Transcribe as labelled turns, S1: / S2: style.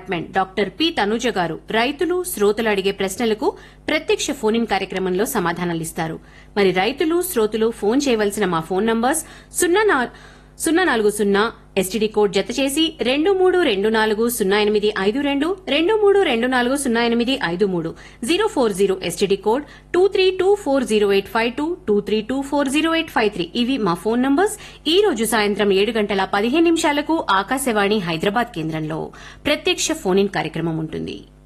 S1: department doctor P Tanuja గారు రైతులు శ్రోతలు అడిగే ప్రశ్నలకు ప్రత్యక్ష ఫోన్ ఇన్ కార్యక్రమంలో సమాధానాలిస్తారు మరి రైతులు శ్రోతలు ఫోన్ చేయవలసిన మా ఫోన్ నంబర్స్ సున్నా నా- సున్నా నాలుగు సున్నా ఎస్టీడీ కోడ్ జత చేసి రెండు మూడు రెండు నాలుగు సున్నా ఎనిమిది ఐదు రెండు రెండు మూడు రెండు నాలుగు సున్నా ఎనిమిది ఐదు మూడు zero four zero STD code two three two four zero eight five two two three two four zero eight five three ఇవి మా ఫోన్ నంబర్స్ ఈ రోజు సాయంత్రం ఏడు గంటల పదిహేను నిమిషాలకు ఆకాశవాణి హైదరాబాద్ కేంద్రంలో ప్రత్యక్ష ఫోన్ ఇన్ కార్యక్రమం ఉంటుంది